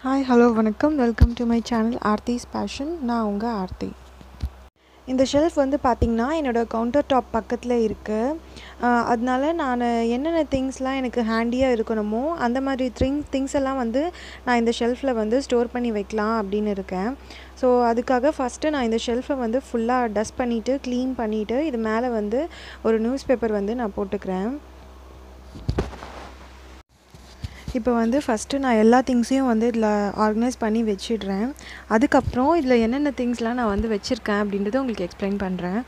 hi hello வணக்கம் welcome to my channel Aarthi's passion நான் உங்கள் ஆர்த்தி இந்த ஷெல்ஃப் வந்து பார்த்திங்கன்னா என்னோடய கவுண்டர் டாப் பக்கத்தில் இருக்குது அதனால நான் என்னென்ன திங்ஸ்லாம் எனக்கு ஹேண்டியாக இருக்கணுமோ அந்த மாதிரி திங் திங்ஸ் எல்லாம் வந்து நான் இந்த ஷெல்ஃபில் வந்து ஸ்டோர் பண்ணி வைக்கலாம் அப்படின்னு இருக்கேன் ஸோ அதுக்காக ஃபஸ்ட்டு நான் இந்த ஷெல்ஃபை வந்து ஃபுல்லாக டஸ்ட் பண்ணிவிட்டு க்ளீன் பண்ணிவிட்டு இது மேலே வந்து ஒரு நியூஸ் பேப்பர் வந்து நான் போட்டுக்கிறேன் இப்போ வந்து ஃபஸ்ட்டு நான் எல்லா திங்ஸையும் வந்து இதில் ஆர்கனைஸ் பண்ணி வச்சிடுறேன் அதுக்கப்புறம் இதில் என்னென்ன திங்ஸ்லாம் நான் வந்து வச்சுருக்கேன் அப்படின்றத உங்களுக்கு எக்ஸ்பிளைன் பண்ணுறேன்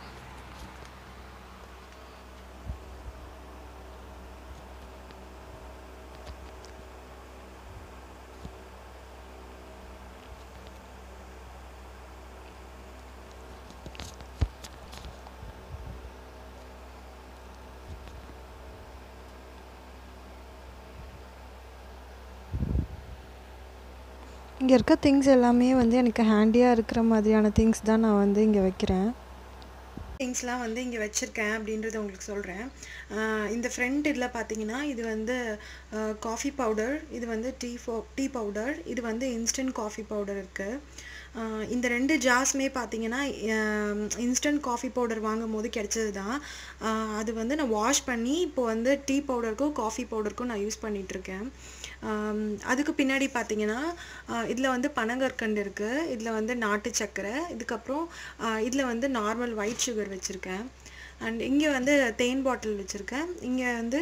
இங்கே இருக்க திங்ஸ் எல்லாமே வந்து எனக்கு ஹேண்டியாக இருக்கிற மாதிரியான திங்ஸ் தான் நான் வந்து இங்கே வைக்கிறேன் திங்ஸ்லாம் வந்து இங்கே வச்சுருக்கேன் அப்படின்றத உங்களுக்கு சொல்கிறேன் இந்த ஃப்ரண்ட் இதில் பார்த்தீங்கன்னா இது வந்து காஃபி பவுடர் இது வந்து டீ ஃபோ டீ பவுடர் இது வந்து இன்ஸ்டன்ட் காஃபி பவுடர் இருக்குது இந்த ரெண்டு ஜார்ஸுமே பார்த்தீங்கன்னா இன்ஸ்டன்ட் காஃபி பவுடர் வாங்கும் போது கிடைச்சது தான் அது வந்து நான் வாஷ் பண்ணி இப்போ வந்து டீ பவுடருக்கும் காஃபி பவுடருக்கும் நான் யூஸ் பண்ணிகிட்ருக்கேன் அதுக்கு பின்னாடி பார்த்தீங்கன்னா இதில் வந்து பனங்கற்கண்டு இருக்குது இதில் வந்து நாட்டு சர்க்கரை இதுக்கப்புறம் இதில் வந்து நார்மல் ஒயிட் சுகர் வச்சுருக்கேன் அண்ட் இங்கே வந்து தேன் பாட்டில் வச்சுருக்கேன் இங்கே வந்து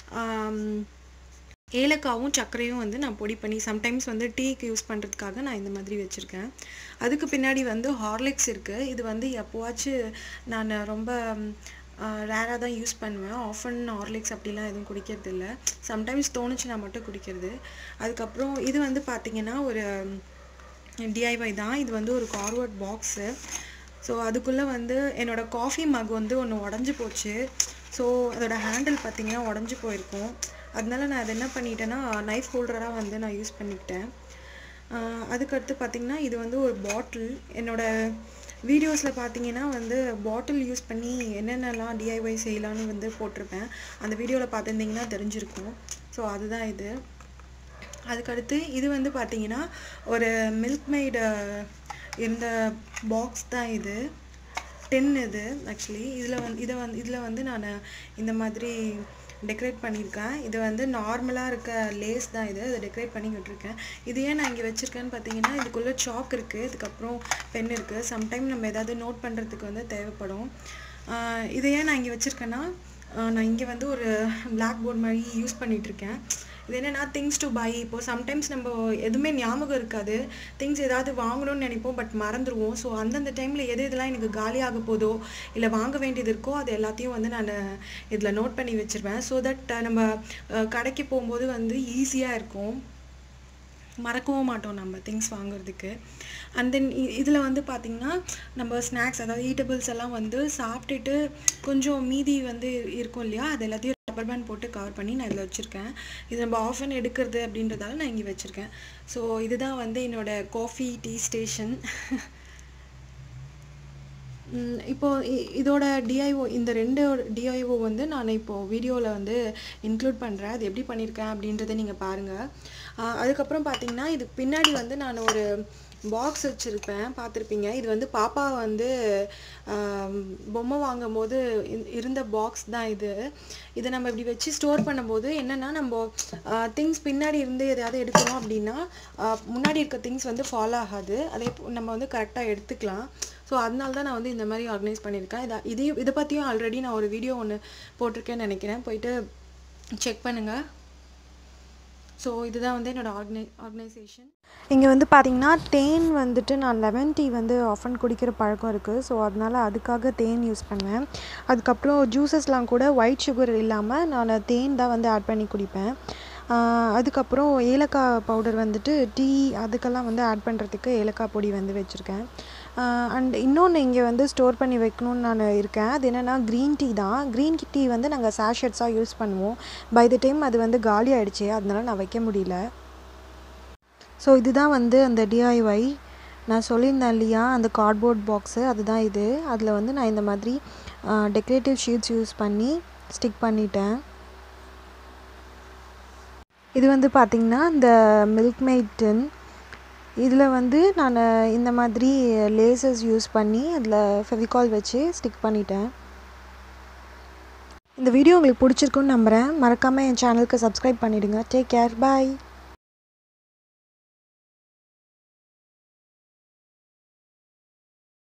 ஏலக்காவும் சர்க்கரையும் வந்து நான் பொடி பண்ணி சம்டைம்ஸ் வந்து டீக்கு யூஸ் பண்ணுறதுக்காக நான் இந்த மாதிரி வச்சுருக்கேன் அதுக்கு பின்னாடி வந்து ஹார்லிக்ஸ் இருக்குது இது வந்து எப்போவாச்சும் நான் ரொம்ப ரேராக தான் யூஸ் பண்ணுவேன் ஆஃபன் ஹார்லிக்ஸ் அப்படிலாம் எதுவும் குடிக்கிறது இல்லை சம்டைம்ஸ் தோணுச்சுன்னா மட்டும் குடிக்கிறது அதுக்கப்புறம் இது வந்து பார்த்திங்கன்னா ஒரு டிஐஒய் தான் இது வந்து ஒரு கார்வர்ட் பாக்ஸு ஸோ அதுக்குள்ளே வந்து என்னோடய காஃபி மக் வந்து ஒன்று உடஞ்சி போச்சு ஸோ அதோட ஹேண்டில் பார்த்திங்கன்னா உடஞ்சி போயிருக்கும் அதனால நான் அதை என்ன பண்ணிட்டேன்னா நைஃப் ஹோல்டராக வந்து நான் யூஸ் பண்ணிக்கிட்டேன் அதுக்கடுத்து பார்த்திங்கன்னா இது வந்து ஒரு பாட்டில் என்னோடய வீடியோஸில் பார்த்தீங்கன்னா வந்து பாட்டில் யூஸ் பண்ணி என்னென்னலாம் டிஐஒய் செய்யலான்னு வந்து போட்டிருப்பேன் அந்த வீடியோவில் பார்த்துருந்தீங்கன்னா தெரிஞ்சிருக்கும் ஸோ அதுதான் இது அதுக்கடுத்து இது வந்து பார்த்தீங்கன்னா ஒரு மில்க் மெய்டு இருந்த பாக்ஸ் தான் இது டென் இது ஆக்சுவலி இதில் வந்து இதை வந்து இதில் வந்து நான் இந்த மாதிரி டெக்கரேட் பண்ணியிருக்கேன் இது வந்து நார்மலாக இருக்க லேஸ் தான் இது அதை டெக்கரேட் பண்ணி விட்டுருக்கேன் இது ஏன் நான் இங்கே வச்சுருக்கேன்னு பார்த்தீங்கன்னா இதுக்குள்ளே சாக் இருக்குது இதுக்கப்புறம் பென் இருக்குது சம்டைம் நம்ம ஏதாவது நோட் பண்ணுறதுக்கு வந்து தேவைப்படும் இதை ஏன் நான் இங்கே வச்சுருக்கேன்னா நான் இங்கே வந்து ஒரு பிளாக் போர்ட் மாதிரி யூஸ் பண்ணிகிட்ருக்கேன் இது என்னென்னா திங்ஸ் டு பை இப்போது சம்டைம்ஸ் நம்ம எதுவுமே ஞாபகம் இருக்காது திங்ஸ் ஏதாவது வாங்கணும்னு நினைப்போம் பட் மறந்துடுவோம் ஸோ அந்தந்த டைமில் எது இதெல்லாம் எனக்கு காலியாக போதோ இல்லை வாங்க வேண்டியது இருக்கோ அது எல்லாத்தையும் வந்து நான் இதில் நோட் பண்ணி வச்சுருவேன் ஸோ தட் நம்ம கடைக்கு போகும்போது வந்து ஈஸியாக இருக்கும் மறக்கவும் மாட்டோம் நம்ம திங்ஸ் வாங்குறதுக்கு அண்ட் தென் இதில் வந்து பார்த்திங்கன்னா நம்ம ஸ்நாக்ஸ் அதாவது ஈட்டபிள்ஸ் எல்லாம் வந்து சாப்பிட்டுட்டு கொஞ்சம் மீதி வந்து இருக்கும் இல்லையா அது எல்லாத்தையும் ரப்பர் பேண்ட் போட்டு கவர் பண்ணி நான் இதில் வச்சுருக்கேன் இது நம்ம ஆஃபன் எடுக்கிறது அப்படின்றதால நான் இங்கே வச்சுருக்கேன் ஸோ இதுதான் வந்து என்னோடய காஃபி டீ ஸ்டேஷன் இப்போது இதோட டிஐஓ இந்த ரெண்டு டிஐஓ வந்து நான் இப்போது வீடியோவில் வந்து இன்க்ளூட் பண்ணுறேன் அது எப்படி பண்ணியிருக்கேன் அப்படின்றத நீங்கள் பாருங்கள் அதுக்கப்புறம் பார்த்தீங்கன்னா இதுக்கு பின்னாடி வந்து நான் ஒரு பாக்ஸ் வச்சுருப்பேன் பார்த்துருப்பீங்க இது வந்து பாப்பா வந்து பொம்மை வாங்கும் போது இருந்த பாக்ஸ் தான் இது இதை நம்ம இப்படி வச்சு ஸ்டோர் பண்ணும்போது என்னென்னா நம்ம திங்ஸ் பின்னாடி இருந்து எதையாவது எடுக்கணும் அப்படின்னா முன்னாடி இருக்க திங்ஸ் வந்து ஃபாலோ ஆகாது அதே நம்ம வந்து கரெக்டாக எடுத்துக்கலாம் ஸோ அதனால தான் நான் வந்து இந்த மாதிரி ஆர்கனைஸ் பண்ணியிருக்கேன் இதை இதையும் இதை பற்றியும் ஆல்ரெடி நான் ஒரு வீடியோ ஒன்று போட்டிருக்கேன்னு நினைக்கிறேன் போயிட்டு செக் பண்ணுங்கள் ஸோ இதுதான் வந்து என்னோடய ஆர்கனை ஆர்கனைசேஷன் இங்கே வந்து பார்த்திங்கன்னா தேன் வந்துட்டு நான் லெமன் டீ வந்து ஆஃபன் குடிக்கிற பழக்கம் இருக்குது ஸோ அதனால் அதுக்காக தேன் யூஸ் பண்ணுவேன் அதுக்கப்புறம் ஜூஸஸ்லாம் கூட ஒயிட் சுகர் இல்லாமல் நான் தேன் தான் வந்து ஆட் பண்ணி குடிப்பேன் அதுக்கப்புறம் ஏலக்காய் பவுடர் வந்துட்டு டீ அதுக்கெல்லாம் வந்து ஆட் பண்ணுறதுக்கு ஏலக்காய் பொடி வந்து வச்சுருக்கேன் அண்ட் இன்னொன்று இங்கே வந்து ஸ்டோர் பண்ணி வைக்கணும்னு நான் இருக்கேன் அது என்னென்னா க்ரீன் டீ தான் க்ரீன் டீ வந்து நாங்கள் சாஷெட்ஸாக யூஸ் பண்ணுவோம் பை த டைம் அது வந்து காலி ஆகிடுச்சு அதனால நான் வைக்க முடியல ஸோ இதுதான் வந்து அந்த டிஐஒய் நான் சொல்லியிருந்தேன் இல்லையா அந்த கார்ட்போர்ட் பாக்ஸு அதுதான் இது அதில் வந்து நான் இந்த மாதிரி டெக்கரேட்டிவ் ஷீட்ஸ் யூஸ் பண்ணி ஸ்டிக் பண்ணிட்டேன் இது வந்து பார்த்திங்கன்னா இந்த மில்க் மெய்ட் டின் இதில் வந்து நான் இந்த மாதிரி லேசர்ஸ் யூஸ் பண்ணி அதில் ஃபெவிகால் வச்சு ஸ்டிக் பண்ணிட்டேன் இந்த வீடியோ உங்களுக்கு பிடிச்சிருக்குன்னு நம்புகிறேன் மறக்காமல் என் சேனலுக்கு சப்ஸ்கிரைப் பண்ணிவிடுங்க டேக் கேர் பாய்